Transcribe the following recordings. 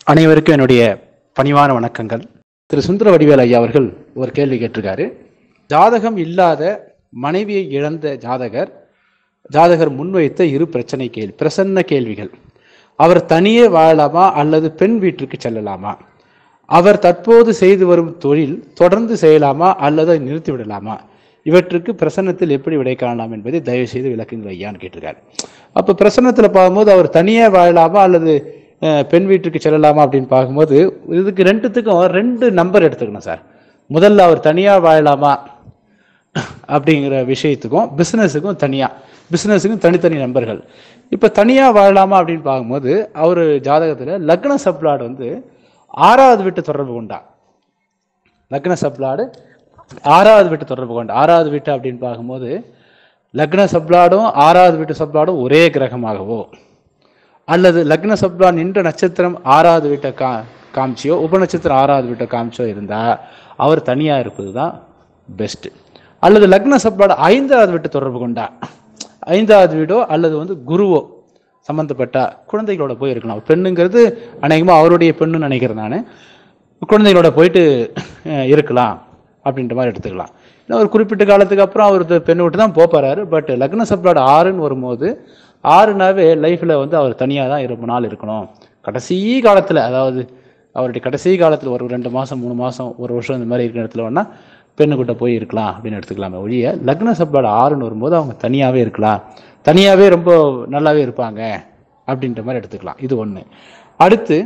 அனைவருக்கும் என்னுடைய பணிவான வணக்கங்கள் திரு சுந்தர வடிவேல் ஐயா அவர்கள் ஒரு கேள்வி கேட்டிருக்காரு ஜாதகம் இல்லாத மனைவியை இழந்த ஜாதகர் ஜாதகர் முன்வைத்த இரு பிரச்சனை கேள்வி பிரசன்ன கேள்விகள் அவர் தனியே வாழலாமா அல்லது பெண் வீட்டிற்கு செல்லலாமா அவர் தற்போது செய்து வரும் தொழில் தொடர்ந்து செய்யலாமா அல்லது அதை நிறுத்தி விடலாமா இவற்றுக்கு பிரசன்னத்தில் எப்படி விடை காணலாம் என்பதை தயவு செய்து விளக்குங்கள் ஐயான்னு கேட்டிருக்காரு அப்போ பிரசன்னத்தில் பார்க்கும்போது அவர் தனியாக வாழலாமா அல்லது அஹ், பெண் வீட்டுக்கு செல்லலாமா அப்படின்னு பார்க்கும்போது இதுக்கு ரெண்டுத்துக்கும் ரெண்டு நம்பர் எடுத்துக்கணும் சார் முதல்ல அவர் தனியாக வாழலாமா அப்படிங்கிற விஷயத்துக்கும் பிஸ்னஸுக்கும் தனியாக பிஸ்னஸுக்கும் தனித்தனி நம்பர்கள் இப்போ தனியாக வாழலாமா அப்படின்னு பார்க்கும்போது அவர் ஜாதகத்தில் லக்ன சப்ளாட் வந்து ஆறாவது வீட்டு தொடர்பு கொண்டா லக்ன சப்ளாடு ஆறாவது வீட்டு தொடர்பு கொண்ட ஆறாவது வீட்டு அப்படின்னு பார்க்கும்போது லக்ன சப்ளாடும் ஆறாவது வீட்டு சப்ளாடும் ஒரே கிரகமாகவோ அல்லது லக்ன சப்ளா நின்ற நட்சத்திரம் ஆறாவது வீட்டை கா காமிச்சியோ உபநட்சத்திரம் ஆறாவது வீட்டை காமிச்சோ இருந்தால் அவர் தனியாக இருப்பது தான் பெஸ்ட்டு அல்லது லக்ன சப்ளாட ஐந்தாவது வீட்டு தொடர்பு கொண்டா ஐந்தாவது வீடோ அல்லது வந்து குருவோ சம்மந்தப்பட்ட குழந்தைகளோட போய் இருக்கலாம் பெண்ணுங்கிறது அநேகமாக அவருடைய பெண்ணுன்னு நினைக்கிறேன் நான் குழந்தைகளோட போயிட்டு அஹ், இருக்கலாம் அப்படின்ற மாதிரி எடுத்துக்கலாம் இன்னும் ஒரு குறிப்பிட்ட காலத்துக்கு அப்புறம் அவர் த- பெண்ணை விட்டு தான் போறாரு பட் லக்ன சப்ளாட் ஆறுன்னு வரும்போது ஆறுனாவே லைஃப்பில் வந்து அவர் தனியாக தான் ரொம்ப நாள் இருக்கணும் கடைசி காலத்தில் அதாவது அவருடைய கடைசி காலத்தில் ஒரு ரெண்டு மாதம் மூணு மாதம் ஒரு வருஷம் இந்த மாதிரி இருக்கிற இடத்துல வேணா பெண்ணுக்கிட்ட போய் இருக்கலாம் அப்படின்னு எடுத்துக்கலாமே ஒழிய லக்ன சப்ளாட் ஆறுன்னு வரும்போது அவங்க தனியாகவே இருக்கலாம் தனியாகவே ரொம்ப நல்லாவே இருப்பாங்க அப்படின்ற மாதிரி எடுத்துக்கலாம் இது ஒன்று அடுத்து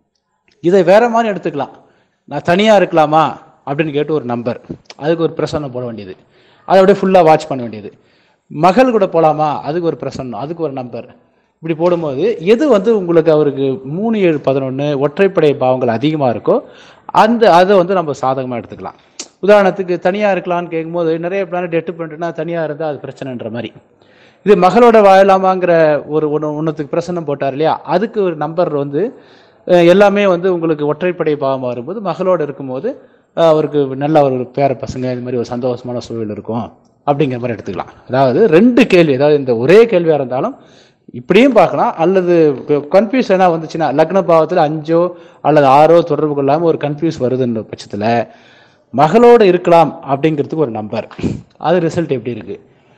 இதை வேற மாதிரி எடுத்துக்கலாம் நான் தனியாக இருக்கலாமா அப்படின்னு கேட்டு ஒரு நம்பர் அதுக்கு ஒரு பிரசன்னம் போட வேண்டியது அதை அப்படியே ஃபுல்லாக வாட்ச் பண்ண வேண்டியது மகள் கூட போகலாமா அதுக்கு ஒரு பிரசன்னம் அதுக்கு ஒரு நம்பர் இப்படி போடும்போது எது வந்து உங்களுக்கு அவருக்கு மூணு ஏழு பதினொன்று ஒற்றைப்படை பாவங்கள் அதிகமாக இருக்கோ அந்த அதை வந்து நம்ம சாதகமாக எடுத்துக்கலாம் உதாரணத்துக்கு தனியாக இருக்கலாம்னு கேட்கும்போது நிறைய பிளானட் எட்டு பண்ணிட்டுனா தனியாக இருந்தால் அது பிரச்சனைன்ற மாதிரி இது மகளோட வாழலாமாங்கிற ஒரு ஒன்று ஒன்றுத்துக்கு பிரசன்னம் போட்டார் இல்லையா அதுக்கு ஒரு நம்பர் வந்து அஹ், எல்லாமே வந்து உங்களுக்கு ஒற்றைப்படை பாவமாக வரும்போது மகளோட இருக்கும்போது அஹ், அவருக்கு நல்ல ஒரு பேர பசங்க இது மாதிரி ஒரு சந்தோஷமான சூழல் இருக்கும் அப்படிங்கிற மாதிரி எடுத்துக்கலாம் அதாவது ரெண்டு கேள்வி அதாவது இந்த ஒரே கேள்வியாக இருந்தாலும் இப்படியும் பார்க்கலாம் அல்லது கன்ஃபியூஷனாக வந்துச்சுன்னா லக்ன பாவத்தில் அஞ்சோ அல்லது ஆறோ தொடர்பு கொள்ளாமல் ஒரு கன்ஃபியூஸ் வருதுன்ற பட்சத்தில் மகளோடு இருக்கலாம் அப்படிங்கிறதுக்கு ஒரு நம்பர் அது ரிசல்ட் எப்படி இருக்குது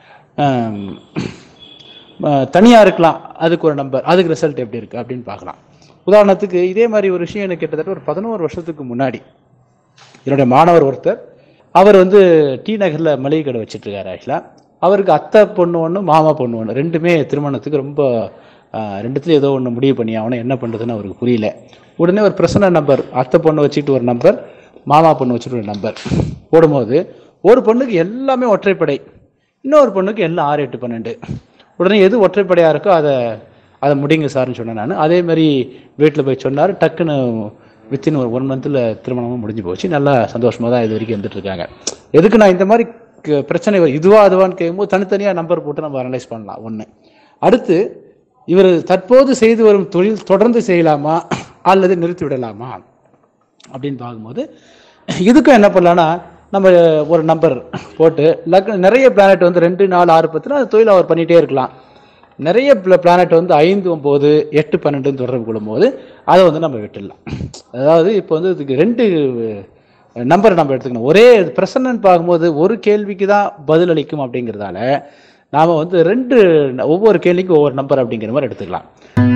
தனியாக இருக்கலாம் அதுக்கு ஒரு நம்பர் அதுக்கு ரிசல்ட் எப்படி இருக்குது அப்படின்னு பார்க்கலாம் உதாரணத்துக்கு இதே மாதிரி ஒரு விஷயம் எனக்கு கிட்டத்தட்ட ஒரு பதினோரு வருஷத்துக்கு முன்னாடி என்னுடைய மாணவர் ஒருத்தர் அவர் வந்து டி நகரில் மளிகை கடை வச்சுட்டு இருக்காரு ஆக்சுவலாக அவருக்கு அத்தை பொண்ணு ஒன்று மாமா பொண்ணு ஒன்று ரெண்டுமே திருமணத்துக்கு ரொம்ப ஆஹ், ரெண்டுத்துல ஏதோ ஒன்று முடிவு பண்ணி அவனை என்ன பண்ணுறதுன்னு அவருக்கு புரியல உடனே ஒரு பிரசன்ன நம்பர் அத்தை பொண்ணு வச்சுட்டு ஒரு நம்பர் மாமா பொண்ணு வச்சுட்டு ஒரு நம்பர் போடும்போது ஒரு பொண்ணுக்கு எல்லாமே ஒற்றைப்படை இன்னொரு பொண்ணுக்கு எல்லாம் ஆறு எட்டு பன்னெண்டு உடனே எது ஒற்றைப்படையாக இருக்கோ அதை அதை முடிங்க சார்னு சொன்னேன் நான் அதே மாதிரி வீட்டில் போய் சொன்னார் டக்குன்னு வித்தின் ஒரு ஒன் மந்தில் திருமணமும் முடிஞ்சு போச்சு நல்லா சந்தோஷமாக தான் இது வரைக்கும் இருந்துட்டு இருக்காங்க எதுக்கு நான் இந்த மாதிரி க- பிரச்சனை வரும் இதுவா அதுவான்னு கேட்கும்போது தனித்தனியாக நம்பர் போட்டு நம்ம அனலைஸ் பண்ணலாம் ஒன்று அடுத்து இவர் தற்போது செய்து வரும் தொழில் தொடர்ந்து செய்யலாமா அல்லது நிறுத்தி விடலாமா அப்படின்னு பார்க்கும்போது இதுக்கும் என்ன பண்ணலான்னா நம்ம ஒரு நம்பர் போட்டு லக்ன நிறைய பிளானட் வந்து ரெண்டு நாலு ஆறு பத்துனா அது தொழில் அவர் பண்ணிகிட்டே இருக்கலாம் நிறைய பிளானட் வந்து ஐந்து ஒம்பது எட்டு பன்னெண்டுன்னு தொடர்பு கொள்ளும்போது அதை வந்து நம்ம விட்டுடலாம் அதாவது இப்போ வந்து இதுக்கு ரெண்டு நம்பர் நம்ம எடுத்துக்கணும் ஒரே பிரசன்னன் பார்க்கும்போது ஒரு கேள்விக்கு தான் பதில் அளிக்கும் அப்படிங்கிறதால நாம் வந்து ரெண்டு ஒவ்வொரு கேள்விக்கும் ஒவ்வொரு நம்பர் அப்படிங்கிற மாதிரி எடுத்துக்கலாம்